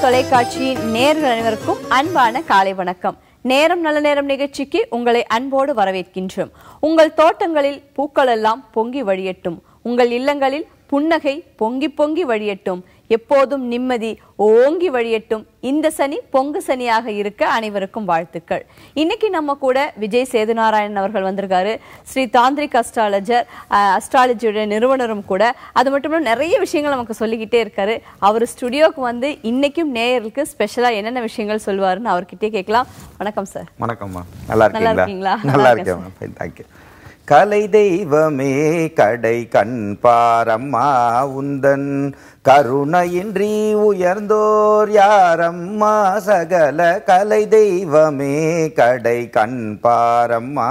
தொலைக்காட்சியின் நேர்கள் அனைவருக்கும் அன்பான காலை வணக்கம் நேரம் நல்ல நேரம் நிகழ்ச்சிக்கு உங்களை அன்போடு வரவேற்கின்றோம் உங்கள் தோட்டங்களில் பூக்கள் எல்லாம் பொங்கி வழியட்டும் உங்கள் இல்லங்களில் புன்னகை பொங்கி பொங்கி வழியட்டும் எப்போதும் நிம்மதி ஓங்கி வழியட்டும் இந்த சனி பொங்கு சனியாக இருக்க அனைவருக்கும் வாழ்த்துக்கள் இன்னைக்கு நம்ம கூட விஜய் சேதுநாராயணன் அவர்கள் வந்திருக்காரு ஸ்ரீ தாந்திரிக் அஸ்ட்ராலஜர் அஸ்ட்ராலஜியோட நிறுவனரும் கூட அது மட்டும் இல்லாம நிறைய விஷயங்கள் நமக்கு சொல்லிக்கிட்டே இருக்காரு அவர் ஸ்டுடியோக்கு வந்து இன்னைக்கும் நேயர்களுக்கு ஸ்பெஷலா என்னென்ன விஷயங்கள் சொல்லுவாருன்னு அவர்கிட்டயே கேட்கலாம் வணக்கம் சார் வணக்கம்மா நல்லா நல்லா இருக்கீங்களா இருக்கீங்களா? நல்லா நல்லா இருக்கேன் ஃபைன் தேங்க்யூ கலை தெய்வமே கடை கண் பாரம்மா உந்தன் கருணையின்றி உயர்ந்தோர் யாரம்மா சகல கலை தெய்வமே கடை கண் பாரம்மா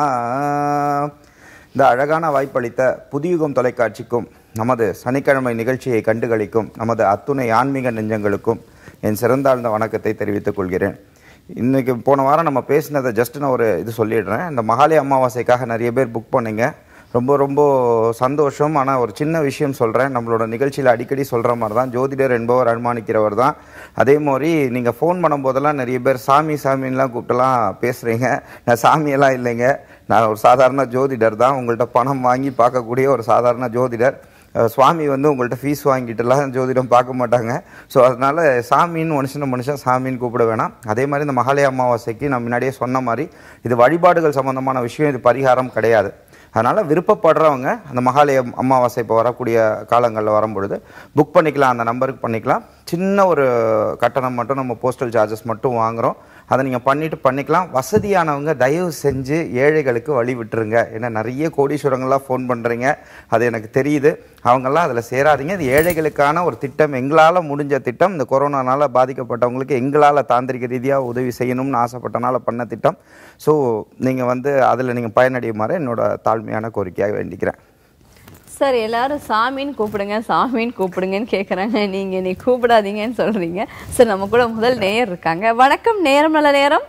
இந்த அழகான வாய்ப்பளித்த புதியுகம் தொலைக்காட்சிக்கும் நமது சனிக்கிழமை நிகழ்ச்சியை கண்டுகளிக்கும் நமது அத்துணை ஆன்மீக நெஞ்சங்களுக்கும் என் சிறந்தாழ்ந்த வணக்கத்தை தெரிவித்துக் கொள்கிறேன் இன்னைக்கு போன வாரம் நம்ம பேசினதை ஜஸ்ட் நான் ஒரு இது சொல்லிடுறேன் இந்த மகாலய அமாவாசைக்காக நிறைய பேர் புக் பண்ணீங்க ரொம்ப ரொம்ப சந்தோஷம் ஆனால் ஒரு சின்ன விஷயம் சொல்கிறேன் நம்மளோட நிகழ்ச்சியில் அடிக்கடி சொல்கிற மாதிரி தான் ஜோதிடர் என்பவர் அனுமானிக்கிறவர் தான் அதே மாதிரி நீங்கள் ஃபோன் பண்ணும்போதெல்லாம் நிறைய பேர் சாமி சாமின்லாம் கூப்பிட்டுலாம் பேசுகிறீங்க நான் சாமியெல்லாம் இல்லைங்க நான் ஒரு சாதாரண ஜோதிடர் தான் உங்கள்கிட்ட பணம் வாங்கி பார்க்கக்கூடிய ஒரு சாதாரண ஜோதிடர் அஹ் சுவாமி வந்து உங்கள்கிட்ட ஃபீஸ் வாங்கிட்டுலாம் ஜோதிடம் பார்க்க மாட்டாங்க ஸோ அதனால சாமின்னு மனுஷன மனுஷன் சாமின்னு கூப்பிட வேணாம் அதே மாதிரி இந்த மகாலய அமாவாசைக்கு நான் முன்னாடியே சொன்ன மாதிரி இது வழிபாடுகள் சம்பந்தமான விஷயம் இது பரிகாரம் கிடையாது அதனால் விருப்பப்படுறவங்க அந்த மகாலய அமாவாசை இப்போ வரக்கூடிய காலங்களில் வரும்பொழுது புக் பண்ணிக்கலாம் அந்த நம்பருக்கு பண்ணிக்கலாம் சின்ன ஒரு கட்டணம் மட்டும் நம்ம போஸ்டல் சார்ஜஸ் மட்டும் வாங்குகிறோம் அதை நீங்கள் பண்ணிட்டு பண்ணிக்கலாம் வசதியானவங்க தயவு செஞ்சு ஏழைகளுக்கு வழி விட்டுருங்க ஏன்னா நிறைய கோடீஸ்வரங்கள்லாம் ஃபோன் பண்ணுறீங்க அது எனக்கு தெரியுது அவங்கெல்லாம் அதில் சேராதீங்க இது ஏழைகளுக்கான ஒரு திட்டம் எங்களால் முடிஞ்ச திட்டம் இந்த கொரோனானால பாதிக்கப்பட்டவங்களுக்கு எங்களால் தாந்திரிக ரீதியாக உதவி செய்யணும்னு ஆசைப்பட்டனால பண்ண திட்டம் ஸோ நீங்கள் வந்து அதில் நீங்கள் பயனடையுமாறு என்னோட தாழ்மையான கோரிக்கையாக வேண்டிக்கிறேன் சார் எல்லாரும் சாமின்னு கூப்பிடுங்க சாமின்னு கூப்பிடுங்கன்னு கேக்குறாங்க நீங்க நீ கூப்பிடாதீங்கன்னு சொல்றீங்க சார் நம்ம கூட முதல் நேயர் இருக்காங்க வணக்கம் நேரம் நல்ல நேரம்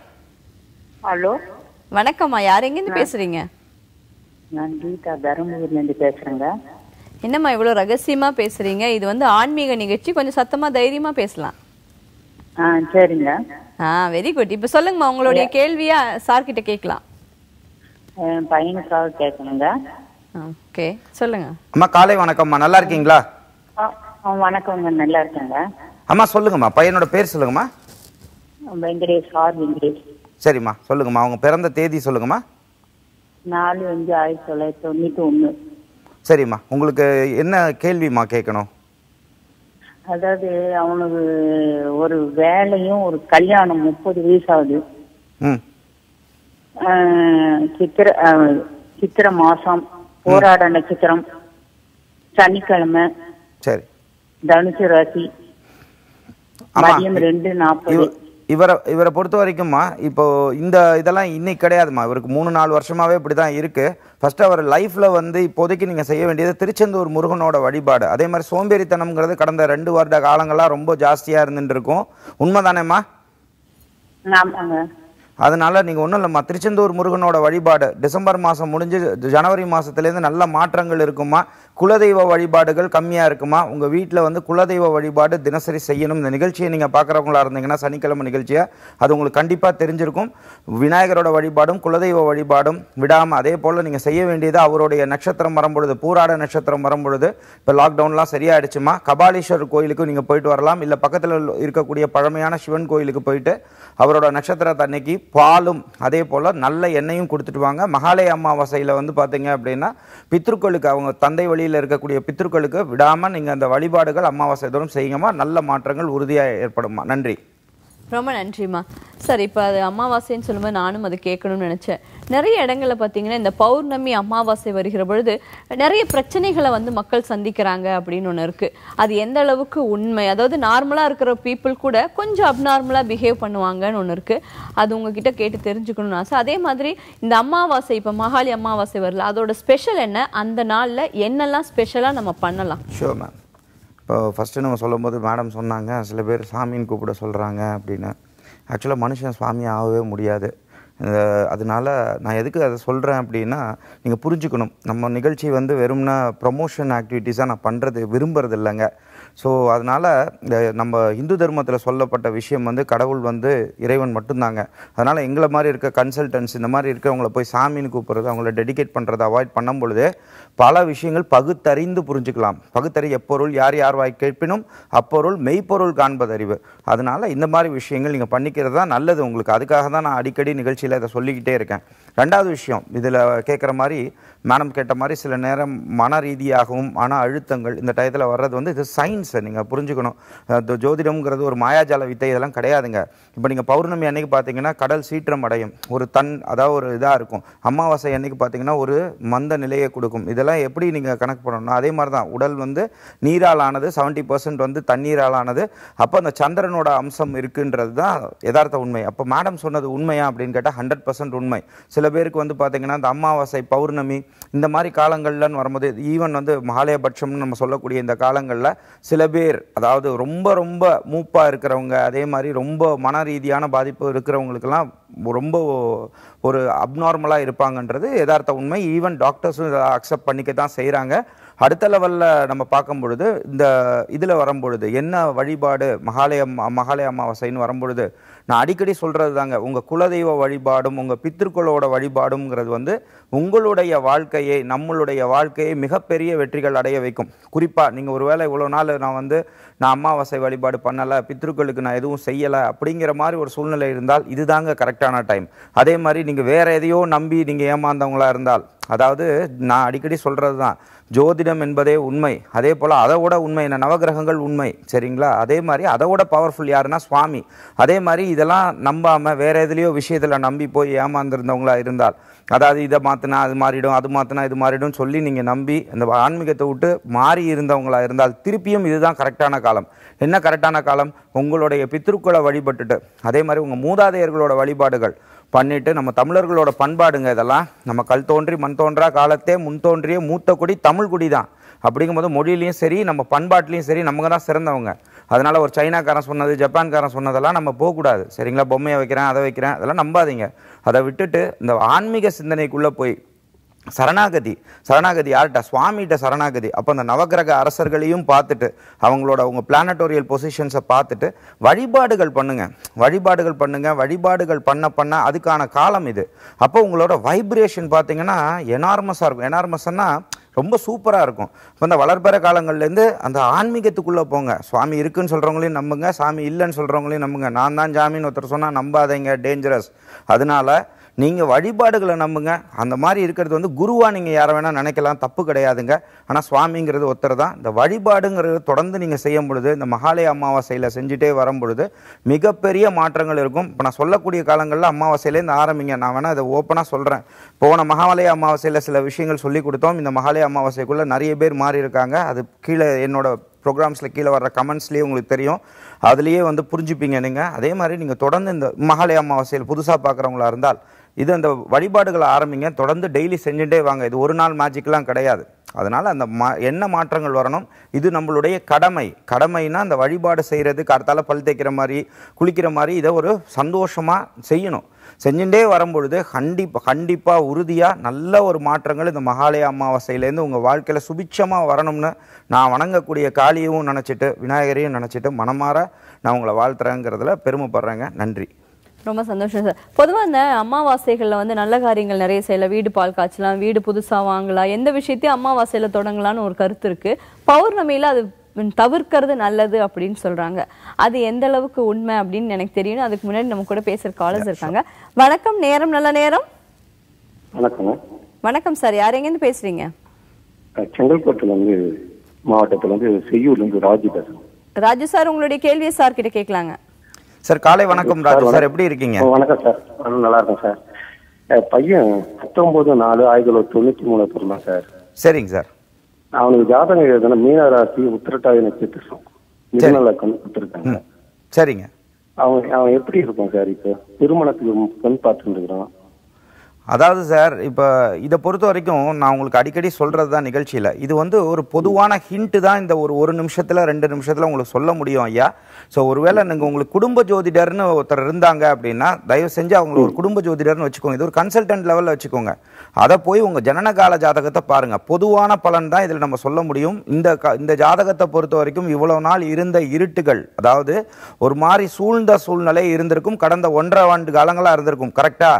ஹலோ வணக்கம்மா யார் எங்கேருந்து பேசுறீங்க நான் கீதா தருமபுரிலேருந்து பேசுறேங்க என்னம்மா இவ்வளவு ரகசியமா பேசுறீங்க இது வந்து ஆன்மீக நிகழ்ச்சி கொஞ்சம் சத்தமா தைரியமா பேசலாம் ஆ சரிங்க ஆ வெரி குட் இப்ப சொல்லுங்கம்மா உங்களுடைய கேள்வியா சார் கிட்ட கேட்கலாம் என் பையனுக்காக கேட்கணுங்க ஓகே சொல்லுங்க அம்மா காலை வணக்கம்மா நல்லா இருக்கீங்களா ஆ, ஆ, வணக்கங்க நல்லா இருக்கேங்க அம்மா சொல்லுங்கம்மா பையனோட பேர் சொல்லுங்கம்மா வெங்கடேஷ் ஆர் வெங்கடேஷ் சரிம்மா சொல்லுங்கம்மா அவங்க பிறந்த தேதி சொல்லுங்கம்மா நாலு அஞ்சு ஆயிரத்தி தொள்ளாயிரத்தி தொண்ணூற்றி ஒன்று சரிம்மா உங்களுக்கு என்ன கேள்விம்மா கேட்கணும் அதாவது அவனுக்கு ஒரு வேலையும் ஒரு கல்யாணம் முப்பது வயசு ஆகுது ம் ஆ, சித்திர ஆ, சித்திர மாசம் போராட நட்சத்திரம் சனிக்கிழமை சரி தனுசு ராசி ஆமா. மதியம் ரெண்டு நாற்பது இவ- இவரை இவரை பொறுத்த வரைக்கும்மா இப்போ இந்த இதெல்லாம் இன்னைக்கு கிடையாதும்மா இவருக்கு மூணு நாலு வருஷமாவே இப்படி தான் இருக்கு ஃபர்ஸ்ட் அவர் லைஃப்ல வந்து இப்போதைக்கு நீங்க செய்ய வேண்டியது திருச்செந்தூர் முருகனோட வழிபாடு அதே மாதிரி சோம்பேறித்தனம்ங்கிறது கடந்த ரெண்டு வருட காலங்களா ரொம்ப ஜாஸ்தியா இருந்துட்டு இருக்கும் உண்மைதானேம்மா ஆமாங்க அதனால நீங்கள் ஒன்றும் இல்லைம்மா திருச்செந்தூர் முருகனோட வழிபாடு டிசம்பர் மாதம் முடிஞ்சு ஜனவரி மாதத்துலேருந்து நல்ல மாற்றங்கள் இருக்குமா குலதெய்வ வழிபாடுகள் கம்மியாக இருக்குமா உங்கள் வீட்டில் வந்து குலதெய்வ வழிபாடு தினசரி செய்யணும் இந்த நிகழ்ச்சியை நீங்கள் பார்க்குறவங்களா இருந்தீங்கன்னா சனிக்கிழமை நிகழ்ச்சியை அது உங்களுக்கு கண்டிப்பாக தெரிஞ்சிருக்கும் விநாயகரோட வழிபாடும் குலதெய்வ வழிபாடும் விடாமல் அதே போல் நீங்கள் செய்ய வேண்டியது அவருடைய நட்சத்திரம் வரும்பொழுது பூராட நட்சத்திரம் வரும்பொழுது இப்போ லாக்டவுன்லாம் சரியாயிடுச்சுமா கபாலீஸ்வரர் கோயிலுக்கு நீங்கள் போயிட்டு வரலாம் இல்லை பக்கத்தில் இருக்கக்கூடிய பழமையான சிவன் கோயிலுக்கு போயிட்டு அவரோட நட்சத்திரத்தை அன்னைக்கு பாலும் அதே போல் நல்ல எண்ணெயும் கொடுத்துட்டு வாங்க மகாலய அமாவாசையில் வந்து பார்த்தீங்க அப்படின்னா பித்ருக்களுக்கு அவங்க தந்தை வழியில் இருக்கக்கூடிய பித்ருக்களுக்கு விடாமல் நீங்கள் அந்த வழிபாடுகள் அமாவாசை தோறும் செய்யுங்கம்மா நல்ல மாற்றங்கள் உறுதியாக ஏற்படுமா நன்றி ரொம்ப நன்றிம்மா சார் இப்போ அது அமாவாசைன்னு சொல்லும்போது நானும் அது கேட்கணும்னு நினைச்சேன் நிறைய இடங்கள்ல பார்த்தீங்கன்னா இந்த பௌர்ணமி அமாவாசை வருகிற பொழுது நிறைய பிரச்சனைகளை வந்து மக்கள் சந்திக்கிறாங்க அப்படின்னு ஒன்று இருக்கு அது எந்த அளவுக்கு உண்மை அதாவது நார்மலா இருக்கிற பீப்புள் கூட கொஞ்சம் அப்நார்மலா பிஹேவ் பண்ணுவாங்கன்னு ஒன்று இருக்கு அது உங்ககிட்ட கேட்டு தெரிஞ்சுக்கணும்னு ஆசை அதே மாதிரி இந்த அமாவாசை இப்போ மகாலி அமாவாசை வரல அதோட ஸ்பெஷல் என்ன அந்த நாள்ல என்னெல்லாம் ஸ்பெஷலா நம்ம பண்ணலாம் ஷோர் மேம் இப்போ ஃபஸ்ட்டு நம்ம சொல்லும்போது மேடம் சொன்னாங்க சில பேர் சாமின்னு கூப்பிட சொல்கிறாங்க அப்படின்னு ஆக்சுவலாக மனுஷன் சாமி ஆகவே முடியாது அஹ் அதனால நான் எதுக்கு அதை சொல்கிறேன் அப்படின்னா நீங்கள் புரிஞ்சுக்கணும் நம்ம நிகழ்ச்சி வந்து வெறும்னா ப்ரொமோஷன் ஆக்டிவிட்டீஸாக நான் பண்ணுறது விரும்புறது இல்லைங்க ஸோ அதனால் இந்த நம்ம இந்து தர்மத்தில் சொல்லப்பட்ட விஷயம் வந்து கடவுள் வந்து இறைவன் மட்டும்தாங்க அதனால் எங்களை மாதிரி இருக்க கன்சல்டன்ஸ் இந்த மாதிரி இருக்கிறவங்கள போய் சாமின்னு கூப்பிட்றது அவங்கள டெடிகேட் பண்ணுறதை அவாய்ட் பண்ணும் பொழுது பல விஷயங்கள் பகுத்தறிந்து புரிஞ்சுக்கலாம் பகுத்தறி எப்பொருள் யார் யார் வாய் கேட்பினும் அப்பொருள் மெய்ப்பொருள் காண்பதறிவு அதனால இந்த மாதிரி விஷயங்கள் நீங்கள் பண்ணிக்கிறது தான் நல்லது உங்களுக்கு அதுக்காக தான் நான் அடிக்கடி நிகழ்ச்சியில் இதை சொல்லிக்கிட்டே இருக்கேன் ரெண்டாவது விஷயம் இதில் கேட்குற மாதிரி மேடம் கேட்ட மாதிரி சில நேரம் மன ரீதியாகவும் மன அழுத்தங்கள் இந்த டயத்தில் வர்றது வந்து இது சயின்ஸை நீங்கள் புரிஞ்சுக்கணும் அஹ் இந்த ஜோதிடம்ங்கிறது ஒரு மாயாஜால வித்தை இதெல்லாம் கிடையாதுங்க இப்போ நீங்கள் பௌர்ணமி அன்னைக்கு பார்த்தீங்கன்னா கடல் சீற்றம் அடையும் ஒரு தன் அதாவது ஒரு இதாக இருக்கும் அமாவாசை அன்னைக்கு பார்த்தீங்கன்னா ஒரு மந்த நிலையை கொடுக்கும் இதெல்லாம் எப்படி நீங்கள் கணக்கு பண்ணணும்னா அதே மாதிரி தான் உடல் வந்து நீரால் ஆனது செவன்ட்டி பர்சன்ட் வந்து தண்ணீரால் ஆனது அப்போ அந்த சந்திரனோட அம்சம் இருக்குன்றது தான் யதார்த்த உண்மை அப்போ மேடம் சொன்னது உண்மையா அப்படின்னு கேட்டால் ஹண்ட்ரட் பர்சன்ட் உண்மை சில பேருக்கு வந்து பார்த்தீங்கன்னா இந்த அமாவாசை பௌர்ணமி இந்த மாதிரி காலங்கள்லன்னு வரும்போது ஈவன் வந்து மகாலயபட்சம்னு நம்ம சொல்லக்கூடிய இந்த காலங்களில் சில பேர் அதாவது ரொம்ப ரொம்ப மூப்பாக இருக்கிறவங்க அதே மாதிரி ரொம்ப மன ரீதியான பாதிப்பு இருக்கிறவங்களுக்கெல்லாம் ரொம்ப ஒரு அப்நார்மலாக இருப்பாங்கன்றது யதார்த்த உண்மை ஈவன் டாக்டர்ஸும் இதை அக்செப்ட் பண்ணிக்க தான் செய்கிறாங்க அடுத்த லெவலில் நம்ம பார்க்கும் பொழுது இந்த இதில் வரும்பொழுது என்ன வழிபாடு மகாலய மகாலய அமாவாசைன்னு வரும்பொழுது நான் அடிக்கடி சொல்கிறது தாங்க உங்கள் குலதெய்வ வழிபாடும் உங்கள் பித்திருக்களோட வழிபாடுங்கிறது வந்து உங்களுடைய வாழ்க்கையை நம்மளுடைய வாழ்க்கையை மிகப்பெரிய வெற்றிகள் அடைய வைக்கும் குறிப்பாக நீங்கள் ஒருவேளை இவ்வளோ நாள் நான் வந்து நான் அமாவாசை வழிபாடு பண்ணலை பித்ருக்களுக்கு நான் எதுவும் செய்யலை அப்படிங்கிற மாதிரி ஒரு சூழ்நிலை இருந்தால் இதுதாங்க கரெக்டான டைம் அதே மாதிரி நீங்கள் வேற எதையோ நம்பி நீங்கள் ஏமாந்தவங்களா இருந்தால் அதாவது நான் அடிக்கடி சொல்கிறது தான் ஜோதிடம் என்பதே உண்மை அதே போல் அதை விட உண்மை என்ன நவகிரகங்கள் உண்மை சரிங்களா அதே மாதிரி அதை விட பவர்ஃபுல் யாருன்னா சுவாமி அதே மாதிரி இதெல்லாம் நம்பாமல் வேற எதுலேயோ விஷயத்தில் நம்பி போய் ஏமாந்துருந்தவங்களா இருந்தால் அதாவது இதை மாற்றினா அது மாறிடும் அது மாற்றினா இது மாறிடும் சொல்லி நீங்கள் நம்பி அந்த ஆன்மீகத்தை விட்டு மாறி இருந்தவங்களா இருந்தால் திருப்பியும் இதுதான் கரெக்டான காலம் என்ன கரெக்டான காலம் உங்களுடைய பித்ருக்களை வழிபட்டுட்டு அதே மாதிரி உங்கள் மூதாதையர்களோட வழிபாடுகள் பண்ணிட்டு நம்ம தமிழர்களோட பண்பாடுங்க இதெல்லாம் நம்ம கல் தோன்றி மண் தோன்றா காலத்தே முன் தோன்றிய மூத்த குடி தமிழ் குடி தான் அப்படிங்கும்போது மொழியிலையும் சரி நம்ம பண்பாட்டிலையும் சரி நமக்கு தான் சிறந்தவங்க அதனால ஒரு சைனாக்காரன் சொன்னது ஜப்பான்காரன் சொன்னதெல்லாம் நம்ம போகக்கூடாது சரிங்களா பொம்மையை வைக்கிறேன் அதை வைக்கிறேன் அதெல்லாம் நம்பாதீங்க அதை விட்டுட்டு இந்த ஆன்மீக சிந்தனைக்குள்ளே போய் சரணாகதி சரணாகதி யார்கிட்ட சுவாமிகிட்ட சரணாகதி அப்போ அந்த நவகிரக அரசர்களையும் பார்த்துட்டு அவங்களோட அவங்க பிளானட்டோரியல் பொசிஷன்ஸை பார்த்துட்டு வழிபாடுகள் பண்ணுங்க வழிபாடுகள் பண்ணுங்க வழிபாடுகள் பண்ண பண்ண அதுக்கான காலம் இது அப்போ உங்களோட வைப்ரேஷன் பார்த்தீங்கன்னா எனார்மஸாக இருக்கும் எனார்மஸ்னா ரொம்ப சூப்பராக இருக்கும் இப்போ இந்த வளர்பெற காலங்கள்லேருந்து அந்த ஆன்மீகத்துக்குள்ளே போங்க சுவாமி இருக்குன்னு சொல்கிறவங்களையும் நம்புங்க சாமி இல்லைன்னு சொல்கிறவங்களையும் நம்புங்க நான் தான் ஜாமீன் ஒருத்தர் சொன்னால் நம்பாதீங்க டேஞ்சரஸ் அதனால நீங்கள் வழிபாடுகளை நம்புங்க அந்த மாதிரி இருக்கிறது வந்து குருவாக நீங்கள் யாரை வேணால் நினைக்கலாம் தப்பு கிடையாதுங்க ஆனால் சுவாமிங்கிறது ஒருத்தர் தான் இந்த வழிபாடுங்கிறது தொடர்ந்து நீங்கள் செய்யும் பொழுது இந்த மகாலய அமாவாசையில் செஞ்சுட்டே வரும் பொழுது மிகப்பெரிய மாற்றங்கள் இருக்கும் இப்போ நான் சொல்லக்கூடிய காலங்களில் அமாவாசையிலேருந்து ஆரம்பிங்க நான் வேணால் இதை ஓப்பனாக சொல்கிறேன் போன மகாலய அமாவாசையில் சில விஷயங்கள் சொல்லி கொடுத்தோம் இந்த மகாலய அமாவாசைக்குள்ளே நிறைய பேர் மாறி இருக்காங்க அது கீழே என்னோட ப்ரோக்ராம்ஸில் கீழே வர்ற கமெண்ட்ஸ்லேயே உங்களுக்கு தெரியும் அதுலேயே வந்து புரிஞ்சுப்பீங்க நீங்கள் அதே மாதிரி நீங்கள் தொடர்ந்து இந்த மகாலய அமாவாசையில் புதுசாக பார்க்குறவங்களா இருந்தால் இது அந்த வழிபாடுகளை ஆரம்பிங்க தொடர்ந்து டெய்லி செஞ்சுட்டே வாங்க இது ஒரு நாள் மேஜிக்லாம் கிடையாது அதனால் அந்த மா என்ன மாற்றங்கள் வரணும் இது நம்மளுடைய கடமை கடமைனா அந்த வழிபாடு செய்கிறது கார்த்தால பல் தேய்க்கிற மாதிரி குளிக்கிற மாதிரி இதை ஒரு சந்தோஷமாக செய்யணும் செஞ்சுட்டே வரும்பொழுது கண்டிப்பாக கண்டிப்பாக உறுதியாக நல்ல ஒரு மாற்றங்கள் இந்த மகாலய அமாவாசையிலேருந்து உங்கள் வாழ்க்கையில் சுபிட்சமாக வரணும்னு நான் வணங்கக்கூடிய காளியவும் நினச்சிட்டு விநாயகரையும் நினச்சிட்டு மனமாற நான் உங்களை வாழ்த்துறேங்கிறதுல பெருமைப்படுறேங்க நன்றி ரொம்ப சந்தோஷம் சார் பொதுவா இந்த அமாவாசைகள்ல வந்து நல்ல காரியங்கள் நிறைய செய்யலாம் வீடு பால் காய்ச்சலாம் வீடு புதுசா வாங்கலாம் எந்த விஷயத்தையும் அமாவாசையில தொடங்கலாம்னு ஒரு கருத்து இருக்கு பௌர்ணமியில அது தவிர்க்கிறது நல்லது அப்படின்னு சொல்றாங்க அது எந்த அளவுக்கு உண்மை அப்படின்னு எனக்கு தெரியும் அதுக்கு முன்னாடி நம்ம கூட பேசுற காலர்ஸ் இருக்காங்க வணக்கம் நேரம் நல்ல நேரம் வணக்கங்க வணக்கம் சார் யார் எங்கேருந்து பேசுறீங்க அஹ் செங்கல்பட்டுல இருந்து மாவட்டத்துல இருந்து செய்யூர்ல இருந்து ராஜு பேசுறேன் ராஜு சார் உங்களுடைய கேள்வியை சார் கிட்ட கேட்கலாங்க சார் காலை வணக்கம் ராஜு சார் எப்படி இருக்கீங்க ஓ, வணக்கம் சார் நான் நல்லா இருக்கேன் சார் அஹ் பையன் பத்தொன்பது நாலு ஆயிரத்தி தொள்ளாயிரத்தி தொண்ணூத்தி மூணு பிறந்தான் சார் சரிங்க சார் அவனுக்கு ஜாதகம் எழுதுன மீன ராசி உத்திரட்டாதி நட்சத்திரம் நிர்மலா கண் கொடுத்துருக்காங்க ம் சரிங்க அவன் அவன் எப்படி இருப்பான் சார் இப்போ திருமணத்துக்கு பெண் பார்த்துட்டு இருக்கிறான் அதாவது சார் இப்போ இதை பொறுத்த வரைக்கும் நான் உங்களுக்கு அடிக்கடி சொல்கிறது தான் நிகழ்ச்சியில் இது வந்து ஒரு பொதுவான ஹிண்ட்டு தான் இந்த ஒரு ஒரு நிமிஷத்தில் ரெண்டு நிமிஷத்தில் உங்களுக்கு சொல்ல முடியும் ஐயா ஸோ ஒருவேளை நீங்கள் உங்களுக்கு குடும்ப ஜோதிடர்னு ஒருத்தர் இருந்தாங்க அப்படின்னா தயவு செஞ்சு அவங்கள ஒரு குடும்ப ஜோதிடர்னு வச்சுக்கோங்க இது ஒரு கன்சல்டன்ட் லெவலில் வச்சுக்கோங்க அதை போய் உங்கள் ஜனனகால ஜாதகத்தை பாருங்கள் பொதுவான பலன் தான் இதில் நம்ம சொல்ல முடியும் இந்த க இந்த ஜாதகத்தை பொறுத்த வரைக்கும் இவ்வளவு நாள் இருந்த இருட்டுகள் அதாவது ஒரு மாதிரி சூழ்ந்த சூழ்நிலை இருந்திருக்கும் கடந்த ஒன்றரை ஆண்டு காலங்களாக இருந்திருக்கும் கரெக்டா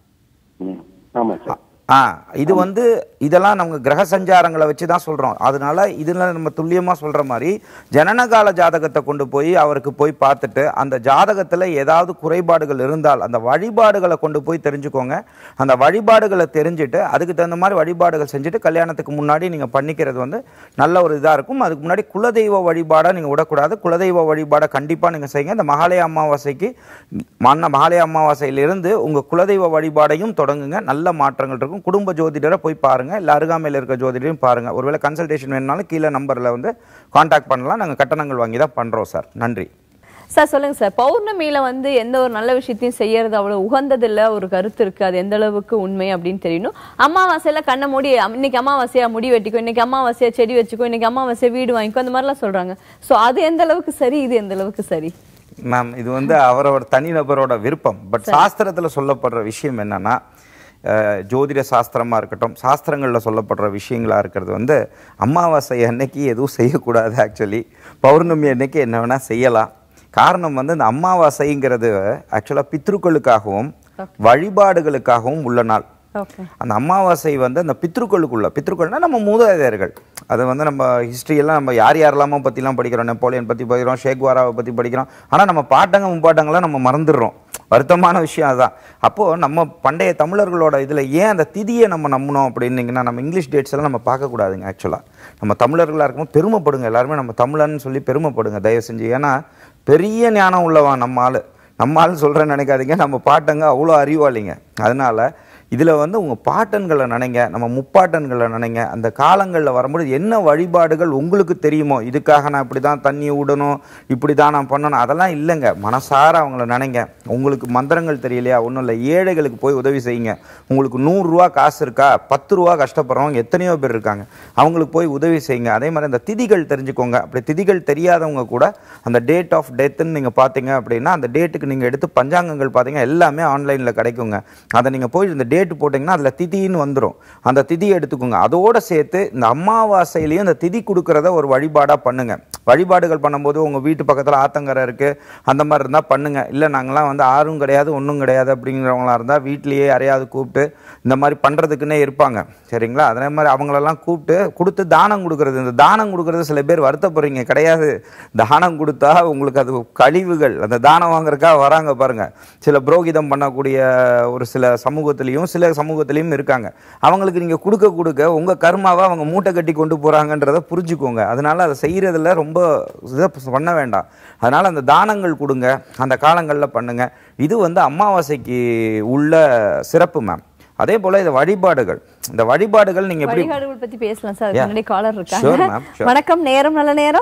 ம் ஆமாம் சார் ஆ இது வந்து இதெல்லாம் நம்ம கிரக சஞ்சாரங்களை வச்சு தான் சொல்கிறோம் அதனால இதில் நம்ம துல்லியமாக சொல்கிற மாதிரி ஜனனகால ஜாதகத்தை கொண்டு போய் அவருக்கு போய் பார்த்துட்டு அந்த ஜாதகத்தில் ஏதாவது குறைபாடுகள் இருந்தால் அந்த வழிபாடுகளை கொண்டு போய் தெரிஞ்சுக்கோங்க அந்த வழிபாடுகளை தெரிஞ்சுட்டு அதுக்கு தகுந்த மாதிரி வழிபாடுகள் செஞ்சுட்டு கல்யாணத்துக்கு முன்னாடி நீங்கள் பண்ணிக்கிறது வந்து நல்ல ஒரு இதாக இருக்கும் அதுக்கு முன்னாடி குலதெய்வ வழிபாடை நீங்கள் விடக்கூடாது குலதெய்வ வழிபாடை கண்டிப்பாக நீங்கள் செய்யுங்க இந்த மகாலய அமாவாசைக்கு மன்ன மகாலய அமாவாசையிலிருந்து உங்கள் குலதெய்வ வழிபாடையும் தொடங்குங்க நல்ல மாற்றங்கள் இருக்கும் குடும்ப ஜோதிடரை போய் பாருங்க இல்லை அருகாமையில் இருக்க ஜோதிடரையும் பாருங்க ஒருவேளை கன்சல்டேஷன் வேணுனாலும் கீழே நம்பரில் வந்து காண்டாக்ட் பண்ணலாம் நாங்கள் கட்டணங்கள் வாங்கி தான் பண்ணுறோம் சார் நன்றி சார் சொல்லுங்க சார் பௌர்ணமியில வந்து எந்த ஒரு நல்ல விஷயத்தையும் செய்யறது அவ்வளவு உகந்ததில்ல ஒரு கருத்து இருக்கு அது எந்த அளவுக்கு உண்மை அப்படின்னு தெரியணும் அமாவாசையில கண்ணை மூடி அம்- இன்னைக்கு அமாவாசையா முடி வெட்டிக்கோ இன்னைக்கு அமாவாசையா செடி வச்சுக்கோ இன்னைக்கு அமாவாசையா வீடு வாங்கிக்கோ அந்த மாதிரிலாம் சொல்றாங்க சோ அது எந்த அளவுக்கு சரி இது எந்த அளவுக்கு சரி மேம் இது வந்து அவரோட தனிநபரோட விருப்பம் பட் சாஸ்திரத்தில் சொல்லப்படுற விஷயம் என்னன்னா அஹ், ஜோதிட சாஸ்திரமாக இருக்கட்டும் சாஸ்திரங்களில் சொல்லப்படுற விஷயங்களாக இருக்கிறது வந்து அமாவாசை அன்னைக்கு எதுவும் செய்யக்கூடாது ஆக்சுவலி பௌர்ணமி அன்னைக்கு என்ன வேணால் செய்யலாம் காரணம் வந்து இந்த அமாவாசைங்கிறது ஆக்சுவலாக பித்ருக்களுக்காகவும் வழிபாடுகளுக்காகவும் உள்ள நாள் ஓகே அந்த அமாவாசை வந்து அந்த பித்ருக்களுக்குள்ள பித்ருக்கள்னா நம்ம மூதாதையர்கள் அது வந்து நம்ம history எல்லாம் நம்ம யார் யாரெல்லாமோ பற்றிலாம் படிக்கிறோம் நெப்போலியன் பற்றி படிக்கிறோம் ஷேக்வாராவை பற்றி படிக்கிறோம் ஆனால் நம்ம பாட்டங்க முப்பாட்டங்களாம் நம்ம மறந்துடுறோம் வருத்தமான விஷயம் அதுதான் அப்போது நம்ம பண்டைய தமிழர்களோட இதில் ஏன் அந்த திதியை நம்ம நம்பணும் அப்படின்னீங்கன்னா நம்ம இங்கிலீஷ் டேட்ஸ் எல்லாம் நம்ம பார்க்கக்கூடாதுங்க ஆக்சுவலாக நம்ம தமிழர்களாக இருக்கும்போது பெருமைப்படுங்க எல்லாருமே நம்ம தமிழன்னு சொல்லி பெருமைப்படுங்க தயவு செஞ்சு ஏன்னா பெரிய ஞானம் உள்ளவன் நம்ம ஆள் நம்ம ஆள் சொல்கிறேன்னு நினைக்காதீங்க நம்ம பாட்டங்க அவ்வளோ அறிவாளிங்க அதனால இதில் வந்து உங்கள் பாட்டன்களை நினைங்க நம்ம முப்பாட்டன்களை நினைங்க அந்த காலங்களில் வரும்போது என்ன வழிபாடுகள் உங்களுக்கு தெரியுமோ இதுக்காக நான் இப்படி தான் தண்ணி விடணும் இப்படி தான் நான் பண்ணணும் அதெல்லாம் இல்லைங்க மனசார அவங்கள நினைங்க உங்களுக்கு மந்திரங்கள் தெரியலையா ஒன்றும் இல்லை ஏழைகளுக்கு போய் உதவி செய்யுங்க உங்களுக்கு நூறுரூவா காசு இருக்கா பத்து ரூபா கஷ்டப்படுறவங்க எத்தனையோ பேர் இருக்காங்க அவங்களுக்கு போய் உதவி செய்யுங்க அதே மாதிரி அந்த திதிகள் தெரிஞ்சுக்கோங்க அப்படி திதிகள் தெரியாதவங்க கூட அந்த டேட் ஆஃப் டெத்துன்னு நீங்கள் பார்த்தீங்க அப்படின்னா அந்த டேட்டுக்கு நீங்கள் எடுத்து பஞ்சாங்கங்கள் பார்த்தீங்க எல்லாமே ஆன்லைனில் கிடைக்குங்க அதை நீங்கள் போய் இந்த டேட் போட்டிங்கன்னா அதில் திதின்னு வந்துடும் அந்த திதியை எடுத்துக்கோங்க அதோடு சேர்த்து இந்த அமாவாசையிலையும் இந்த திதி கொடுக்கறத ஒரு வழிபாடாக பண்ணுங்க வழிபாடுகள் பண்ணும்போது உங்கள் வீட்டு பக்கத்தில் ஆத்தங்கரை இருக்குது அந்த மாதிரி இருந்தால் பண்ணுங்க இல்லை நாங்களாம் வந்து ஆறும் கிடையாது ஒன்றும் கிடையாது அப்படிங்கிறவங்களா இருந்தால் வீட்லேயே யாரையாவது கூப்பிட்டு இந்த மாதிரி பண்ணுறதுக்குன்னே இருப்பாங்க சரிங்களா அதே மாதிரி அவங்களெல்லாம் கூப்பிட்டு கொடுத்து தானம் கொடுக்கறது இந்த தானம் கொடுக்கறது சில பேர் வருத்தப்படுறீங்க கிடையாது தானம் கொடுத்தா உங்களுக்கு அது கழிவுகள் அந்த தானம் வாங்குறதுக்காக வராங்க பாருங்க சில புரோகிதம் பண்ணக்கூடிய ஒரு சில சமூகத்திலையும் சில சமூகத்திலையும் இருக்காங்க அவங்களுக்கு நீங்கள் கொடுக்க கொடுக்க உங்கள் கர்மாவை அவங்க மூட்டை கட்டி கொண்டு போகிறாங்கன்றதை புரிஞ்சுக்கோங்க அதனால அதை செய்கிறதுல ரொம்ப இதை பண்ண வேண்டாம் அதனால அந்த தானங்கள் கொடுங்க அந்த காலங்களில் பண்ணுங்க இது வந்து அமாவாசைக்கு உள்ள சிறப்பு மேம் அதே போல இந்த வழிபாடுகள் இந்த வழிபாடுகள் நீங்க எப்படி வழிகாடுகள் பத்தி பேசலாம் சார் அதுக்கு Yeah. முன்னாடி காலர் Sure, இருக்காங்க ma'am, sure. வணக்கம் நேரம் நல்ல நேரம்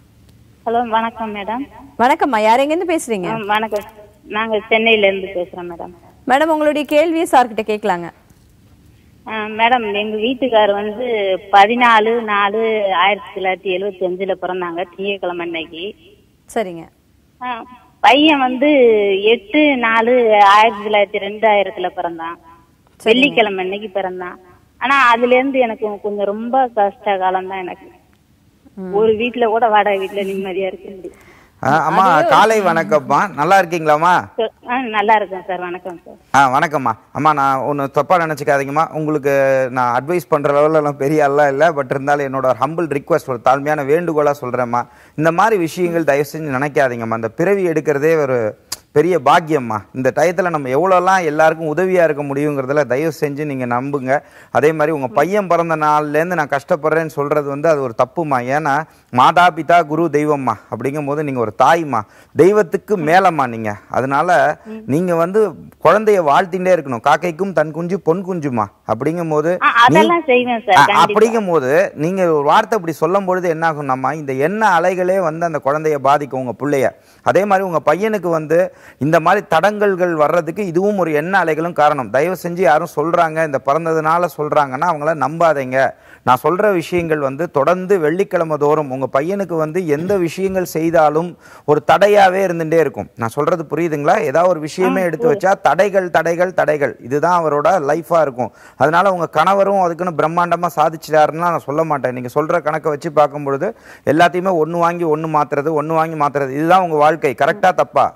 ஹலோ வணக்கம் மேடம் வணக்கம்மா யார் எங்கேருந்து பேசுறீங்க ஆ, வணக்கம் நாங்க சென்னையில இருந்து பேசுறோம் மேடம் மேடம் உங்களுடைய கேள்வியை சார்கிட்ட கேட்கலாங்க ஆ, மேடம் எங்க வீட்டுக்கார் வந்து பதினாலு நாலு ஆயிரத்தி தொள்ளாயிரத்தி எழுவத்தி அஞ்சுல பிறந்தாங்க திங்கட்கிழமை அன்னைக்கு சரிங்க ஆ, பையன் வந்து எட்டு நாலு ஆயிரத்தி தொள்ளாயிரத்தி ரெண்டாயிரத்துல பிறந்தான் வெள்ளிக்கிழமை அன்னைக்கு பிறந்தான் ஆனா அதுல இருந்து எனக்கு கொஞ்சம் ரொம்ப கஷ்ட காலம் தான் எனக்கு ஒரு வீட்டுல கூட வாடகை வீட்டுல நிம்மதியா இருக்க முடியும் ஆ, அம்மா காலை வணக்கம்மா நல்லா இருக்கீங்களாம்மா ஆ, நல்லா இருக்கேன் சார் வணக்கம் சார் ஆ வணக்கம்மா அம்மா நான் ஒன்று தப்பாக நினச்சிக்காதீங்கம்மா உங்களுக்கு நான் அட்வைஸ் பண்ணுற லெவலெல்லாம் பெரிய ஆள்லாம் இல்லை பட் இருந்தாலும் என்னோட ஹம்பிள் ரிக்வஸ்ட் ஒரு தாழ்மையான வேண்டுகோளாக சொல்கிறேம்மா இந்த மாதிரி விஷயங்கள் தயவு செஞ்சு நினைக்காதீங்கம்மா இந்த பிறவி எடுக்கிறதே ஒரு பெரிய பாக்கியம்மா இந்த டயத்தில் நம்ம எவ்வளோலாம் எல்லாருக்கும் உதவியாக இருக்க முடியுங்கிறதுல தயவு செஞ்சு நீங்கள் நம்புங்க அதே மாதிரி உங்கள் பையன் பிறந்த நாள்லேருந்து நான் கஷ்டப்படுறேன்னு சொல்கிறது வந்து அது ஒரு தப்புமா ஏன்னா மாதா பிதா குரு தெய்வம்மா அப்படிங்கும்போது நீங்கள் ஒரு தாய்மா தெய்வத்துக்கு மேலம்மா நீங்கள் அதனால நீங்கள் வந்து குழந்தைய வாழ்த்திண்டே இருக்கணும் காக்கைக்கும் தன் குஞ்சு பொன் குஞ்சுமா அப்படிங்கும்போது ஆ, அதெல்லாம் செய்வேன் சார் அ- கண்டிப்பா. அப்படிங்கும் போது நீங்க ஒரு வார்த்தை இப்படி சொல்லும் பொழுது என்ன ஆகும்னாமா இந்த எண்ண அலைகளே வந்து அந்த குழந்தைய பாதிக்கும் உங்க பிள்ளைய அதே மாதிரி உங்க பையனுக்கு வந்து இந்த மாதிரி தடங்கல்கள் வர்றதுக்கு இதுவும் ஒரு எண்ண அலைகளும் காரணம் தயவு செஞ்சு யாரும் சொல்றாங்க இந்த பிறந்ததுனால சொல்றாங்கன்னா அவங்கள நம்பாதீங்க நான் சொல்ற விஷயங்கள் வந்து தொடர்ந்து வெள்ளிக்கிழமை தோறும் உங்க பையனுக்கு வந்து எந்த விஷயங்கள் செய்தாலும் ஒரு தடையாவே இருந்துட்டே இருக்கும் நான் சொல்றது புரியுதுங்களா ஏதாவது ஒரு விஷயமே எடுத்து வச்சா தடைகள் தடைகள் தடைகள் இதுதான் அவரோட லைஃபா இருக்கும் அதனால உங்க கணவரும் அதுக்குன்னு பிரம்மாண்டமா சாதிச்சிட்டாருன்னா நான் சொல்ல மாட்டேன் நீங்க சொல்ற கணக்கை வச்சு பார்க்கும்பொழுது எல்லாத்தையுமே ஒண்ணு வாங்கி ஒண்ணு மாத்துறது ஒண்ணு வாங்கி மாத்துறது இதுதான் உங்க வாழ்க்கை கரெக்டா தப்பா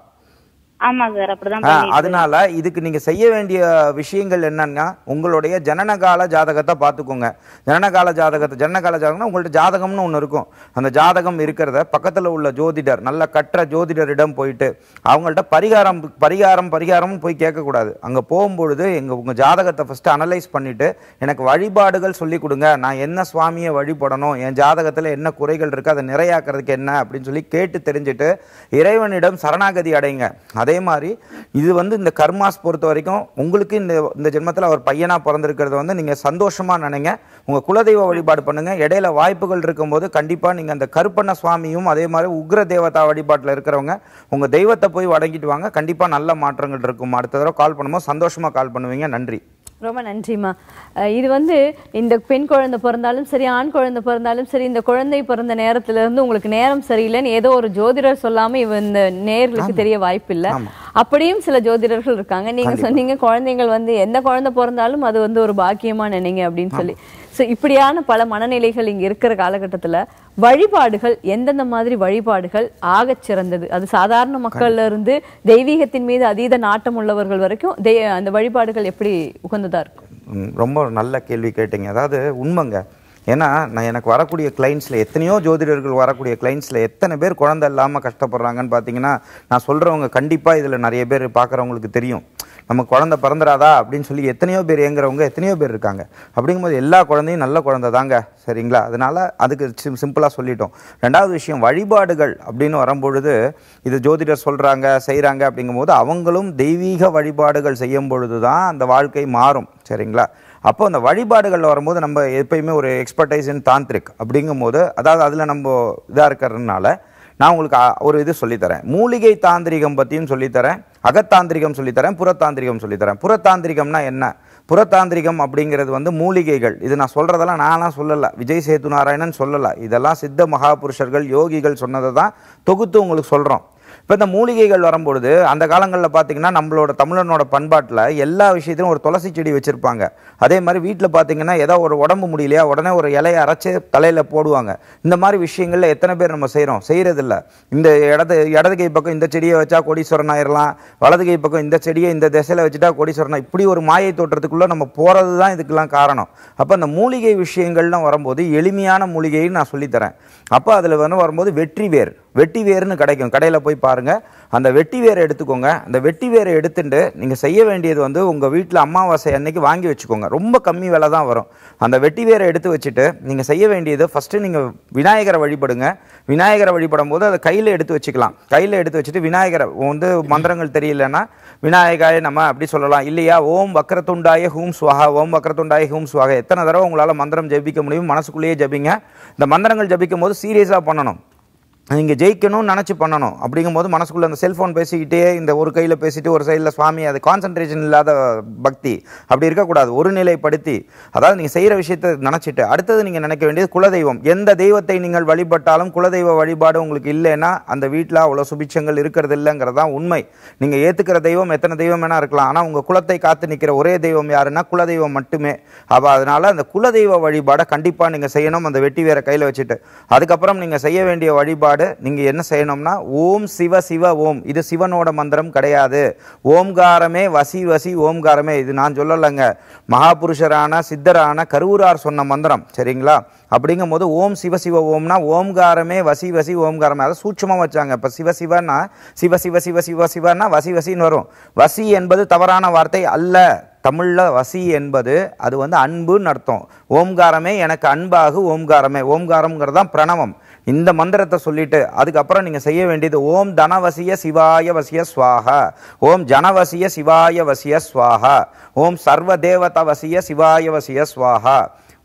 ஆமா சார் அப்படிதான் ஆ, பண்ணிட்டு அதனால இதுக்கு நீங்க செய்ய வேண்டிய விஷயங்கள் என்னன்னா உங்களுடைய ஜனனகால ஜாதகத்தை பார்த்துக்கோங்க ஜனனகால ஜாதகத்தை ஜனனகால ஜாதகம்னா உங்கள்ட்ட ஜாதகம்னு ஒன்று இருக்கும் அந்த ஜாதகம் இருக்கிறத பக்கத்துல உள்ள ஜோதிடர் நல்ல கற்ற ஜோதிடரிடம் போயிட்டு அவங்கள்ட்ட பரிகாரம் பரிகாரம் பரிகாரம்னு போய் கேட்கக்கூடாது அங்க போகும்பொழுது எங்க உங்க ஜாதகத்தை ஃபர்ஸ்ட் அனலைஸ் பண்ணிட்டு எனக்கு வழிபாடுகள் சொல்லி கொடுங்க நான் என்ன சுவாமியை வழிபடணும் என் ஜாதகத்துல என்ன குறைகள் இருக்கு அதை நிறையாக்குறதுக்கு என்ன அப்படின்னு சொல்லி கேட்டு தெரிஞ்சுட்டு இறைவனிடம் சரணாகதி அடைங்க அதே மாதிரி இது வந்து இந்த கர்மாஸ் பொறுத்த வரைக்கும் உங்களுக்கு இந்த இந்த ஜென்மத்தில் அவர் பையனா பிறந்திருக்கிறத வந்து நீங்க சந்தோஷமா நினைங்க உங்க குலதெய்வ வழிபாடு பண்ணுங்க இடையில வாய்ப்புகள் இருக்கும்போது கண்டிப்பா நீங்க அந்த கருப்பண்ண சுவாமியும் அதே மாதிரி உக்ர தேவதா வழிபாட்டில் இருக்கிறவங்க உங்க தெய்வத்தை போய் வணங்கிட்டு வாங்க கண்டிப்பா நல்ல மாற்றங்கள் இருக்கும் அடுத்த தடவை கால் பண்ணும்போது சந்தோஷமா கால் பண்ணுவீங்க நன்றி ரொம்ப நன்றிம்மா அஹ் இது வந்து இந்த பெண் குழந்தை பிறந்தாலும் சரி ஆண் குழந்தை பிறந்தாலும் சரி இந்த குழந்தை பிறந்த நேரத்துல இருந்து உங்களுக்கு நேரம் சரியில்லைன்னு ஏதோ ஒரு ஜோதிடர் சொல்லாம இவ இந்த நேர்களுக்கு தெரிய வாய்ப்பில்லை அப்படியும் சில ஜோதிடர்கள் இருக்காங்க நீங்க சொன்னீங்க குழந்தைகள் வந்து எந்த குழந்தை பிறந்தாலும் அது வந்து ஒரு பாக்கியமா நினைங்க அப்படின்னு சொல்லி சோ இப்படியான பல மனநிலைகள் இங்க இருக்கிற காலகட்டத்துல வழிபாடுகள் எந்தெந்த மாதிரி வழிபாடுகள் ஆகச் சிறந்தது அது சாதாரண மக்கள்ல இருந்து தெய்வீகத்தின் மீது அதீத நாட்டம் உள்ளவர்கள் வரைக்கும் தெய்- அந்த வழிபாடுகள் எப்படி உகந்ததா இருக்கும் ம், ரொம்ப நல்ல கேள்வி கேட்டீங்க அதாவது உண்மைங்க ஏன்னா நான் எனக்கு வரக்கூடிய கிளைண்ட்ஸில் எத்தனையோ ஜோதிடர்கள் வரக்கூடிய கிளைண்ட்ஸில் எத்தனை பேர் குழந்தை இல்லாமல் கஷ்டப்படுறாங்கன்னு பார்த்தீங்கன்னா நான் சொல்கிறவங்க கண்டிப்பாக இதில் நிறைய பேர் பார்க்குறவங்களுக்கு தெரியும் நம்ம குழந்தை பிறந்துடாதா அப்படின்னு சொல்லி எத்தனையோ பேர் ஏங்குறவங்க எத்தனையோ பேர் இருக்காங்க அப்படிங்கும்போது எல்லா குழந்தையும் நல்ல குழந்தை தாங்க சரிங்களா அதனால அதுக்கு சிம் சிம்பிளாக சொல்லிட்டோம் ரெண்டாவது விஷயம் வழிபாடுகள் அப்படின்னு வரும்பொழுது இது ஜோதிடர் சொல்கிறாங்க செய்கிறாங்க அப்படிங்கும்போது அவங்களும் தெய்வீக வழிபாடுகள் செய்யும் பொழுது தான் அந்த வாழ்க்கை மாறும் சரிங்களா அப்போ அந்த வழிபாடுகளில் வரும்போது நம்ம எப்பயுமே ஒரு எக்ஸ்பர்டைஸ் இன் தாந்திரிக் அப்படிங்கும்போது அதாவது அதில் நம்ம இதாக இருக்கிறதுனால நான் உங்களுக்கு அ- ஒரு இது சொல்லித்தரேன் மூலிகை தாந்திரிகம் பற்றியும் சொல்லித்தரேன் அகத்தாந்திரிகம் சொல்லித்தரேன் புறத்தாந்திரிகம் சொல்லித்தரேன் புறத்தாந்திரிகம்னா என்ன புறத்தாந்திரிகம் அப்படிங்கிறது வந்து மூலிகைகள் இது நான் சொல்றதெல்லாம் நான்லாம் சொல்லலை விஜய் சேது நாராயணன் சொல்லலை இதெல்லாம் சித்த மகாபுருஷர்கள் யோகிகள் சொன்னதை தான் தொகுத்து உங்களுக்கு சொல்கிறோம் இப்போ இந்த மூலிகைகள் வரும்பொழுது அந்த காலங்களில் பார்த்தீங்கன்னா நம்மளோட தமிழனோட பண்பாட்டில் எல்லா விஷயத்திலும் ஒரு துளசி செடி வச்சுருப்பாங்க அதே மாதிரி வீட்டில் பார்த்தீங்கன்னா ஏதோ ஒரு உடம்பு முடியலையா உடனே ஒரு இலையை அரைச்சி தலையில் போடுவாங்க இந்த மாதிரி விஷயங்களில் எத்தனை பேர் நம்ம செய்கிறோம் செய்கிறதில்ல இந்த இடது இடது கை பக்கம் இந்த செடியை வச்சா கோடீஸ்வரன் ஆயிரலாம் வலது கை பக்கம் இந்த செடியை இந்த திசையில் வச்சுட்டா கோடீஸ்வரன் இப்படி ஒரு மாயை தோற்றத்துக்குள்ளே நம்ம போகிறது தான் இதுக்கெல்லாம் காரணம் அப்போ அந்த மூலிகை விஷயங்கள்லாம் வரும்போது எளிமையான மூலிகைன்னு நான் சொல்லித்தரேன் அப்போ அதில் வந்து வரும்போது வெற்றி வேர் வெட்டி வேர்னு கிடைக்கும் கடையில் போய் பாருங்க அந்த வெட்டி வேரை எடுத்துக்கோங்க அந்த வெட்டி வேரை எடுத்துட்டு நீங்கள் செய்ய வேண்டியது வந்து உங்கள் வீட்டில் அமாவாசை அன்னைக்கு வாங்கி வச்சுக்கோங்க ரொம்ப கம்மி விலை தான் வரும் அந்த வெட்டி வேரை எடுத்து வச்சுட்டு நீங்கள் செய்ய வேண்டியது ஃபஸ்ட்டு நீங்கள் விநாயகரை வழிபடுங்க விநாயகரை வழிபடும் போது அதை கையில் எடுத்து வச்சுக்கலாம் கையில் எடுத்து வச்சுட்டு விநாயகரை வந்து மந்திரங்கள் தெரியலன்னா விநாயகாய நம்ம அப்படி சொல்லலாம் இல்லையா ஓம் வக்கரத்துண்டாய ஹூம் சுவாகா ஓம் வக்கரத்துண்டாய ஹூம் சுவாகா எத்தனை தடவை உங்களால் மந்திரம் ஜெபிக்க முடியும் மனசுக்குள்ளேயே ஜெபிங்க இந்த மந்திரங்கள் ஜபிக்கும் போது சீரியஸாக பண்ணணும் நீங்கள் ஜெயிக்கணும்னு நினச்சி பண்ணணும் அப்படிங்கும்போது மனசுக்குள்ள அந்த செல்ஃபோன் பேசிக்கிட்டே இந்த ஒரு கையில் பேசிட்டு ஒரு சைடில் சுவாமி அது கான்சன்ட்ரேஷன் இல்லாத பக்தி அப்படி இருக்கக்கூடாது ஒரு நிலைப்படுத்தி அதாவது நீங்கள் செய்கிற விஷயத்தை நினச்சிட்டு அடுத்தது நீங்கள் நினைக்க வேண்டியது குலதெய்வம் எந்த தெய்வத்தை நீங்கள் வழிபட்டாலும் குலதெய்வ வழிபாடு உங்களுக்கு இல்லைன்னா அந்த வீட்டில் அவ்வளோ சுபிட்சங்கள் இருக்கிறது இல்லைங்கிறது தான் உண்மை நீங்கள் ஏற்றுக்கிற தெய்வம் எத்தனை தெய்வம் வேணா இருக்கலாம் ஆனால் உங்கள் குலத்தை காத்து நிற்கிற ஒரே தெய்வம் யாருன்னா குலதெய்வம் மட்டுமே அப்போ அதனால அந்த குலதெய்வ வழிபாடை கண்டிப்பாக நீங்கள் செய்யணும் அந்த வெட்டி வேற கையில் வச்சுட்டு அதுக்கப்புறம் நீங்கள் செய்ய வேண்டிய வழிபாடு நீங்கள் என்ன செய்யணும்னா ஓம் சிவ சிவ ஓம் இது சிவனோட மந்திரம் கிடையாது ஓம்காரமே வசி வசி ஓம்காரமே இது நான் சொல்லலைங்க மகாபுருஷரான சித்தரான கரூரார் சொன்ன மந்திரம் சரிங்களா அப்படிங்கும் போது ஓம் சிவ சிவ ஓம்னா ஓம்காரமே வசி வசி ஓம்காரமே அதை சூட்சமாக வச்சாங்க இப்போ சிவ சிவன்னா சிவ சிவ சிவ சிவ சிவன்னா வசி வசின்னு வரும் வசி என்பது தவறான வார்த்தை அல்ல தமிழ்ல வசி என்பது அது வந்து அன்புன்னு அர்த்தம் ஓம்காரமே எனக்கு அன்பாகு ஓம்காரமே ஓம்காரம்ங்கிறது தான் பிரணவம் இந்த மந்திரத்தை சொல்லிட்டு அதுக்கப்புறம் நீங்க செய்ய வேண்டியது ஓம் தனவசிய சிவாய வசிய ஸ்வாஹா ஓம் ஜனவசிய சிவாய வசிய ஸ்வாஹா ஓம் சர்வ தேவத வசிய சிவாய வசிய ஸ்வாஹா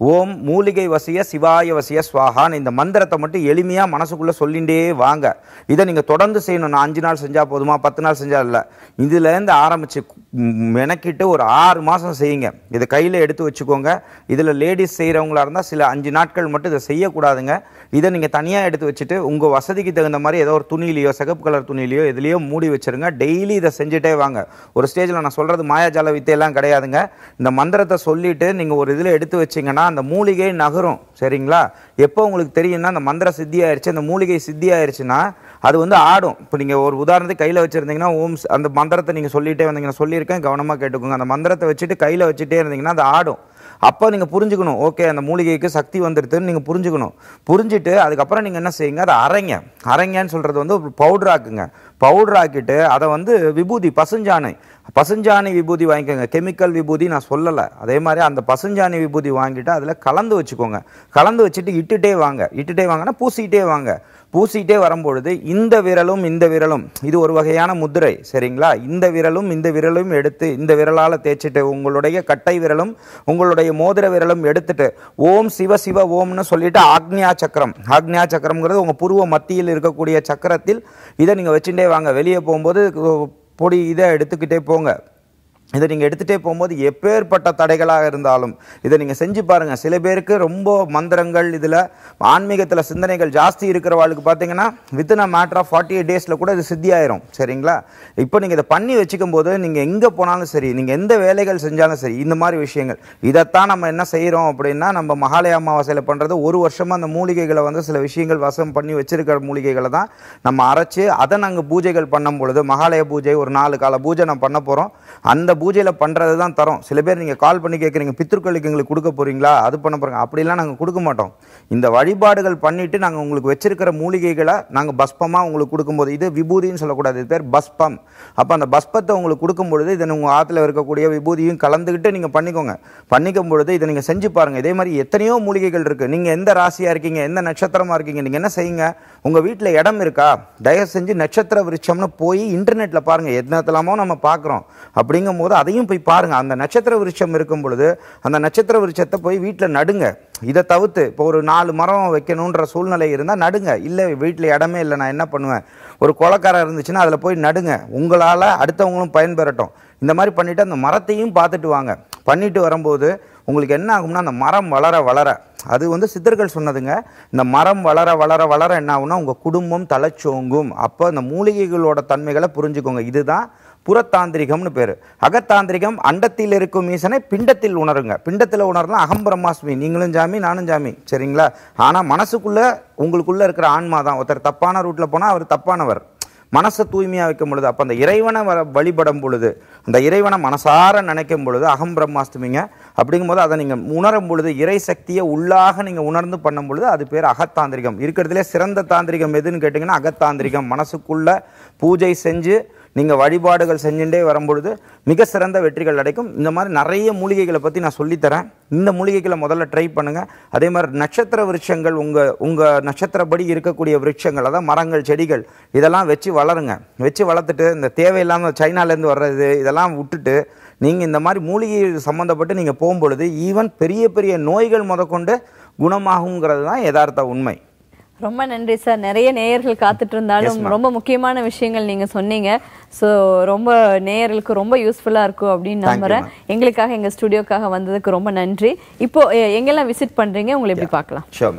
ஓம் மூலிகை வசிய சிவாய வசிய ஸ்வாகான்னு இந்த மந்திரத்தை மட்டும் எளிமையாக மனசுக்குள்ளே சொல்லிகிட்டே வாங்க இதை நீங்கள் தொடர்ந்து செய்யணும் நான் அஞ்சு நாள் செஞ்சால் போதுமா பத்து நாள் செஞ்சால் இல்லை இதுலேருந்து ஆரம்பித்து மெனக்கிட்டு ஒரு ஆறு மாதம் செய்யுங்க இதை கையில் எடுத்து வச்சுக்கோங்க இதில் லேடிஸ் செய்கிறவங்களா இருந்தால் சில அஞ்சு நாட்கள் மட்டும் இதை செய்யக்கூடாதுங்க இதை நீங்கள் தனியாக எடுத்து வச்சுட்டு உங்கள் வசதிக்கு தகுந்த மாதிரி ஏதோ ஒரு துணியிலையோ சிகப்பு கலர் துணியிலையோ எதுலேயோ மூடி வச்சிருங்க டெய்லி இதை செஞ்சுட்டே வாங்க ஒரு ஸ்டேஜில் நான் சொல்கிறது மாயாஜால வித்தையெல்லாம் கிடையாதுங்க இந்த மந்திரத்தை சொல்லிட்டு நீங்கள் ஒரு இதில் எடுத்து வச்சீங்கன்னா அந்த மூலிகை நகரும் சரிங்களா எப்போ உங்களுக்கு தெரியும்னா அந்த மந்திரம் சித்தி ஆயிருச்சு அந்த மூலிகை சித்தி ஆயிருச்சுன்னா அது வந்து ஆடும் இப்போ நீங்கள் ஒரு உதாரணத்துக்கு கையில் வச்சுருந்தீங்கன்னா ஓம் ஸ்- அந்த மந்திரத்தை நீங்கள் சொல்லிட்டே வந்தீங்கன்னா சொல்லியிருக்கேன் கவனமாக கேட்டுக்கோங்க அந்த மந்திரத்தை வச்சுட்டு கையில் வச்சுட்டே இருந்தீங்கன்னா அது ஆடும் அப்போ நீங்கள் புரிஞ்சுக்கணும் ஓகே அந்த மூலிகைக்கு சக்தி வந்துடுதுன்னு நீங்கள் புரிஞ்சுக்கணும் புரிஞ்சுட்டு அதுக்கப்புறம் நீங்கள் என்ன செய்யுங்க அதை அரைங்க அரைங்கன்னு சொல்கிறது வந்து பவுடர் ஆக்குங்க பவுடர் ஆக்கிட்டு அதை வந்து விபூதி பசுஞ்சாணை பசுஞ்சாணி விபூதி வாங்கிக்கோங்க கெமிக்கல் விபூதி நான் சொல்லலை அதே மாதிரி அந்த பசுஞ்சாணி விபூதி வாங்கிட்டு அதில் கலந்து வச்சுக்கோங்க கலந்து வச்சுட்டு இட்டுட்டே வாங்க இட்டுட்டே வாங்கன்னா பூசிக்கிட்டே வாங்க பூசிக்கிட்டே வரும்பொழுது இந்த விரலும் இந்த விரலும் இது ஒரு வகையான முத்திரை சரிங்களா இந்த விரலும் இந்த விரலும் எடுத்து இந்த விரலால் தேய்ச்சிட்டு உங்களுடைய கட்டை விரலும் உங்களுடைய மோதிர விரலும் எடுத்துட்டு ஓம் சிவ சிவ ஓம்னு சொல்லிட்டு ஆக்ஞா சக்கரம் ஆக்ஞா சக்கரம்ங்கிறது உங்கள் புருவ மத்தியில் இருக்கக்கூடிய சக்கரத்தில் இதை நீங்கள் வச்சுட்டே வாங்க வெளியே போகும்போது பொடி இதை எடுத்துக்கிட்டே போங்க இதை நீங்கள் எடுத்துகிட்டே போகும்போது எப்பேற்பட்ட தடைகளாக இருந்தாலும் இதை நீங்கள் செஞ்சு பாருங்கள் சில பேருக்கு ரொம்ப மந்திரங்கள் இதில் ஆன்மீகத்தில் சிந்தனைகள் ஜாஸ்தி இருக்கிறவாளுக்கு பார்த்தீங்கன்னா within a matter of forty eight டேஸில் கூட இது சித்தியாயிரும் சரிங்களா இப்போ நீங்கள் இதை பண்ணி வச்சுக்கும் போது நீங்கள் எங்கே போனாலும் சரி நீங்கள் எந்த வேலைகள் செஞ்சாலும் சரி இந்த மாதிரி விஷயங்கள் இதைத்தான் நம்ம என்ன செய்கிறோம் அப்படின்னா நம்ம மகாலய அமாவாசையில் பண்ணுறது ஒரு வருஷமாக அந்த மூலிகைகளை வந்து சில விஷயங்கள் வசம் பண்ணி வச்சிருக்கிற மூலிகைகளை தான் நம்ம அரைச்சு அதை நாங்கள் பூஜைகள் பண்ணும் பொழுது மகாலய பூஜை ஒரு நாலு கால பூஜை நான் பண்ண போகிறோம் அந்த பூஜையில் பண்ணுறது தான் தரோம் சில பேர் நீங்கள் கால் பண்ணி கேட்குறீங்க பித்திருக்களுக்கு எங்களுக்கு கொடுக்க போகிறீங்களா அது பண்ண போகிறீங்க அப்படிலாம் நாங்கள் கொடுக்க மாட்டோம் இந்த வழிபாடுகள் பண்ணிவிட்டு நாங்கள் உங்களுக்கு வச்சிருக்கிற மூலிகைகளை நாங்கள் பஸ்பமாக உங்களுக்கு கொடுக்கும்போது இது விபூதின்னு சொல்லக்கூடாது இது பேர் பஸ்பம் அப்போ அந்த பஸ்பத்தை உங்களுக்கு கொடுக்கும் பொழுது இதை உங்கள் ஆற்றுல இருக்கக்கூடிய விபூதியும் கலந்துக்கிட்டு நீங்கள் பண்ணிக்கோங்க பண்ணிக்கும் பொழுது இதை நீங்கள் செஞ்சு பாருங்கள் இதே மாதிரி எத்தனையோ மூலிகைகள் இருக்குது நீங்கள் எந்த ராசியாக இருக்கீங்க எந்த நட்சத்திரமாக இருக்கீங்க நீங்கள் என்ன செய்யுங்க உங்கள் வீட்டில் இடம் இருக்கா தயவு செஞ்சு நட்சத்திர விருட்சம்னு போய் இன்டர்நெட்டில் பாருங்கள் என்னத்தலாமோ நம்ம பார்க்குறோம் அப்படிங்கும் போது அதையும் போய் பாருங்கள் அந்த நட்சத்திர விருட்சம் இருக்கும் பொழுது அந்த நட்சத்திர விருட்சத்தை போய் வீட்டில் நடுங்க இதை தவிர்த்து இப்போ ஒரு நாலு மரம் வைக்கணுன்ற சூழ்நிலை இருந்தால் நடுங்க இல்லை வீட்டில் இடமே இல்லை நான் என்ன பண்ணுவேன் ஒரு கொலக்காரம் இருந்துச்சுன்னா அதில் போய் நடுங்க உங்களால் அடுத்தவங்களும் பயன்பெறட்டும் இந்த மாதிரி பண்ணிவிட்டு அந்த மரத்தையும் பார்த்துட்டு வாங்க பண்ணிட்டு வரும்போது உங்களுக்கு என்ன ஆகும்னா அந்த மரம் வளர வளர அது வந்து சித்தர்கள் சொன்னதுங்க இந்த மரம் வளர வளர வளர என்ன ஆகும்னா உங்கள் குடும்பம் தலைச்சோங்கும் அப்போ இந்த மூலிகைகளோட தன்மைகளை புரிஞ்சுக்கோங்க இதுதான் புறத்தாந்திரிகம்னு பேர் அகத்தாந்திரிகம் அண்டத்தில் இருக்கும் ஈசனை பிண்டத்தில் உணருங்க பிண்டத்தில் உணரலாம் அகம் பிரம்மாஸ்மி நீங்களும் ஜாமி நானும் ஜாமி சரிங்களா ஆனால் மனசுக்குள்ள உங்களுக்குள்ள இருக்கிற ஆன்மா தான் ஒருத்தர் தப்பான ரூட்டில் போனால் அவர் தப்பானவர் மனசை தூய்மையாக வைக்கும் பொழுது அப்போ அந்த இறைவனை வர வழிபடும் பொழுது அந்த இறைவனை மனசார நினைக்கும் பொழுது அகம் பிரம்மாஸ்துமிங்க அப்படிங்கும்போது அதை நீங்கள் உணரும் பொழுது இறை சக்தியை உள்ளாக நீங்கள் உணர்ந்து பண்ணும் பொழுது அது பேர் அகத்தாந்திரிகம் இருக்கிறதுலே சிறந்த தாந்திரிகம் எதுன்னு கேட்டிங்கன்னா அகத்தாந்திரிகம் மனசுக்குள்ள பூஜை செஞ்சு நீங்கள் வழிபாடுகள் செஞ்சுட்டே வரும்பொழுது மிக சிறந்த வெற்றிகள் கிடைக்கும் இந்த மாதிரி நிறைய மூலிகைகளை பற்றி நான் சொல்லித்தரேன் இந்த மூலிகைகளை முதல்ல ட்ரை பண்ணுங்கள் அதே மாதிரி நட்சத்திர விருட்சங்கள் உங்கள் உங்கள் நட்சத்திரப்படி இருக்கக்கூடிய விருட்சங்கள் அதான் மரங்கள் செடிகள் இதெல்லாம் வச்சு வளருங்க வச்சு வளர்த்துட்டு இந்த தேவையில்லாமல் சைனாலேருந்து வர்றது இதெல்லாம் விட்டுட்டு நீங்கள் இந்த மாதிரி மூலிகை சம்மந்தப்பட்டு நீங்கள் போகும்பொழுது ஈவன் பெரிய பெரிய நோய்கள் முதற்கொண்டு குணமாகுங்கிறது தான் யதார்த்த உண்மை ரொம்ப நன்றி சார் நிறைய நேயர்கள் காத்துட்டு இருந்தாலும் ரொம்ப முக்கியமான விஷயங்கள் நீங்க சொன்னீங்க சோ ரொம்ப நேயர்களுக்கு ரொம்ப யூஸ்ஃபுல்லா இருக்கும் அப்படின்னு Thank you, நம்புறேன் எங்களுக்காக எங்க ஸ்டுடியோக்காக வந்ததுக்கு ரொம்ப நன்றி இப்போ எ- எங்கெல்லாம் விசிட் பண்றீங்க உங்களை எப்படி பார்க்கலாம் ஷோர்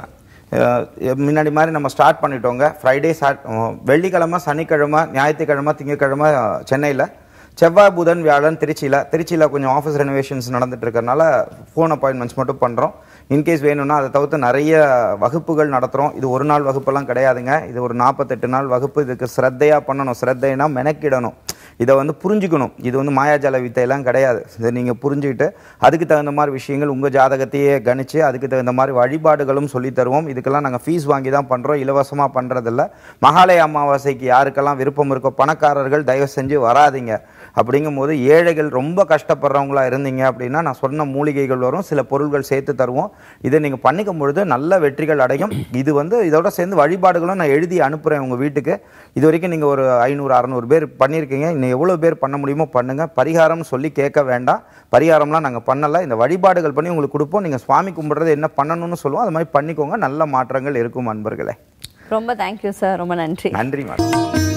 மேம் முன்னாடி மாதிரி நம்ம ஸ்டார்ட் பண்ணிட்டோங்க ஃப்ரைடே சாட் வெள்ளிக்கிழமை சனிக்கிழமை ஞாயிற்றுக்கிழமை திங்கக்கிழமை சென்னையில் செவ்வாய் புதன் வியாழன் திருச்சியில் திருச்சியில் கொஞ்சம் ஆஃபீஸ் ரெனோவேஷன்ஸ் நடந்துட்டு இருக்கறனால ஃபோன் அப்பாயின்மெண்ட்ஸ் மட்டும் பண்ணுறோம் இன்கேஸ் வேணும்னா அதை தவிர்த்து நிறைய வகுப்புகள் நடத்துகிறோம் இது ஒரு நாள் வகுப்பெல்லாம் கிடையாதுங்க இது ஒரு நாற்பத்தெட்டு நாள் வகுப்பு இதுக்கு ஸ்ரத்தையாக பண்ணணும் ஸ்ரத்தைனா மெனக்கிடணும் இதை வந்து புரிஞ்சுக்கணும் இது வந்து மாயாஜால வித்தையெல்லாம் கிடையாது இதை நீங்கள் புரிஞ்சுக்கிட்டு அதுக்கு தகுந்த மாதிரி விஷயங்கள் உங்கள் ஜாதகத்தையே கணிச்சு அதுக்கு தகுந்த மாதிரி வழிபாடுகளும் சொல்லித் தருவோம் இதுக்கெல்லாம் நாங்கள் ஃபீஸ் வாங்கி தான் பண்ணுறோம் இலவசமாக பண்ணுறதில்ல மகாலய அமாவாசைக்கு யாருக்கெல்லாம் விருப்பம் இருக்கோ பணக்காரர்கள் தயவு செஞ்சு வராதீங்க அப்படிங்கும்போது ஏழைகள் ரொம்ப கஷ்டப்படுறவங்களா இருந்தீங்க அப்படின்னா நான் சொன்ன மூலிகைகள் வரும் சில பொருள்கள் சேர்த்து தருவோம் இதை நீங்கள் பண்ணிக்கும் பொழுது நல்ல வெற்றிகள் அடையும் இது வந்து இதோட சேர்ந்து வழிபாடுகளும் நான் எழுதி அனுப்புகிறேன் உங்கள் வீட்டுக்கு இது வரைக்கும் நீங்கள் ஒரு ஐநூறு அறநூறு பேர் பண்ணியிருக்கீங்க இன்னும் எவ்வளோ பேர் பண்ண முடியுமோ பண்ணுங்கள் பரிகாரம்னு சொல்லி கேட்க வேண்டாம் பரிகாரம்லாம் நாங்கள் பண்ணலை இந்த வழிபாடுகள் பண்ணி உங்களுக்கு கொடுப்போம் நீங்கள் சுவாமி கும்பிட்றது என்ன பண்ணணும்னு சொல்லுவோம் அது மாதிரி பண்ணிக்கோங்க நல்ல மாற்றங்கள் இருக்கும் அன்பர்களே ரொம்ப தேங்க்யூ சார் ரொம்ப நன்றி நன்றி மேடம்